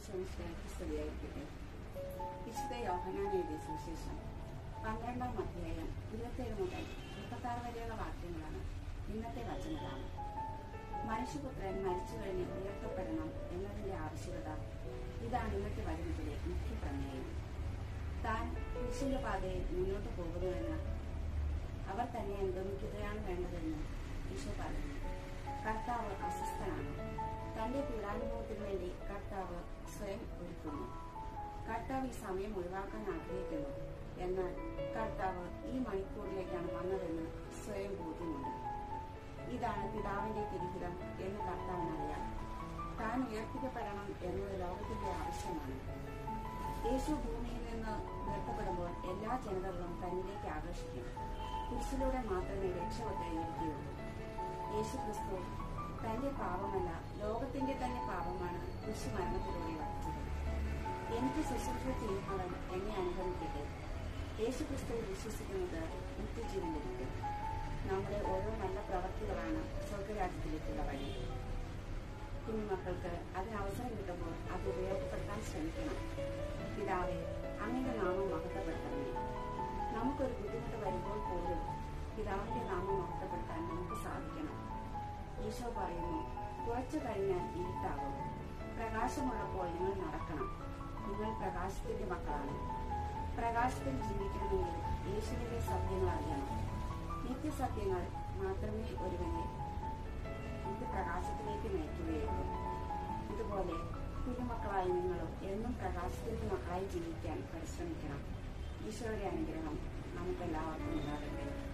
ഈശോമിശിലേക്ക് സ്തുതിയായിരിക്കട്ടെ വിശുദ്ധ യോഹനാൻ എഴുതിയ സുവിശേഷം പന്ത്രണ്ടാം അധ്യായം ഇരുപത്തേഴ് മുതൽ മുപ്പത്താറ് വരെയുള്ള വാക്യങ്ങളാണ് ഇന്നത്തെ വചനമാണ് മനുഷ്യപുത്രൻ മരിച്ചു കഴിഞ്ഞ് ഉയർത്തപ്പെടണം എന്നതിന്റെ ആവശ്യകത ഇതാണ് ഇന്നത്തെ വചനത്തിലെ മുഖ്യ പ്രമേയം താൻ കുരിശിന്റെ പാതയിൽ മുന്നോട്ട് പോകുന്നുവെന്ന് അവർ തന്നെ അനുഗമിക്കുകയാണ് വേണ്ടതെന്ന് ഈശോ പറയുന്നു കർത്താവ് അസ്വസ്ഥനാണ് തന്റെ പീഡാനുഭവത്തിന് വേണ്ടി കർത്താവ് സ്വയം ഒരുക്കുന്നു കർത്താവ് ഈ സമയം ഒഴിവാക്കാൻ ആഗ്രഹിക്കുന്നു എന്നാൽ കർത്താവ് ഈ മണിക്കൂറിലേക്കാണ് വന്നതെന്ന് സ്വയം ബോധ്യമുണ്ട് ഇതാണ് പിതാവിന്റെ തിരിഹിതം എന്ന് കർത്താവിനറിയാം താൻ ഉയർത്തിക്കപ്പെടണം എന്നത് ലോകത്തിന്റെ ആവശ്യമാണ് യേശു ഭൂമിയിൽ നിന്ന് ഉയർത്തപ്പെടുമ്പോൾ എല്ലാ ജനതകളും തന്നിലേക്ക് ആകർഷിക്കും കുരിശിലൂടെ മാത്രമേ രക്ഷപ്പെട്ട് എഴുതിയുള്ളൂ യേശു ക്രിസ്തു തന്റെ പാപമല്ല ലോകത്തിന്റെ തന്നെ പാപമാണ് കുരിശു മരണത്തിലൂടെ വഹിച്ചത് എനിക്ക് ശുശ്രൂഷ ചെയ്യുന്നവൻ എന്നെ അനുഗമിക്കട്ടെ യേശു ക്രിസ്തുവിൽ വിശ്വസിക്കുന്നത് നിത്യജീവൻ ലഭിക്കും നമ്മുടെ ഓരോ നല്ല പ്രവർത്തികളാണ് സ്വർഗരാജ്യത്തിലേക്കുള്ള വഴി കുഞ്ഞുമക്കൾക്ക് അതിന് അവസരം കിട്ടുമ്പോൾ അത് ഉപയോഗപ്പെടുത്താൻ ശ്രമിക്കണം പിതാവെ അങ്ങയുടെ നാമം മഹത്വപ്പെടുത്തണമേ നമുക്കൊരു ബുദ്ധിമുട്ട് വരുമ്പോൾ പോലും പിതാവിന്റെ നാമം മഹത്വപ്പെടുത്താൻ നമുക്ക് സാധിക്കണം ഈശോ പറയുന്നു കുറച്ചു കഴിഞ്ഞാൽ ഇരുട്ടാകും പ്രകാശമുള്ളപ്പോൾ നിങ്ങൾ നടക്കണം നിങ്ങൾ പ്രകാശത്തിന്റെ മക്കളാണ് പ്രകാശത്തിൽ ജീവിക്കണമെങ്കിൽ യേശുവിന്റെ സത്യങ്ങൾ അറിയണം നിത്യസത്യങ്ങൾ മാത്രമേ ഒരുവനെ ഇത് പ്രകാശത്തിലേക്ക് നയിക്കുകയുള്ളൂ ഇതുപോലെ കുഞ്ഞുമക്കളായ നിങ്ങളും എന്നും പ്രകാശത്തിന്റെ മക്കളായി ജീവിക്കാൻ പരിശ്രമിക്കണം ഈശോയുടെ അനുഗ്രഹം നമുക്കെല്ലാവർക്കും ഉണ്ടാകട്ടെ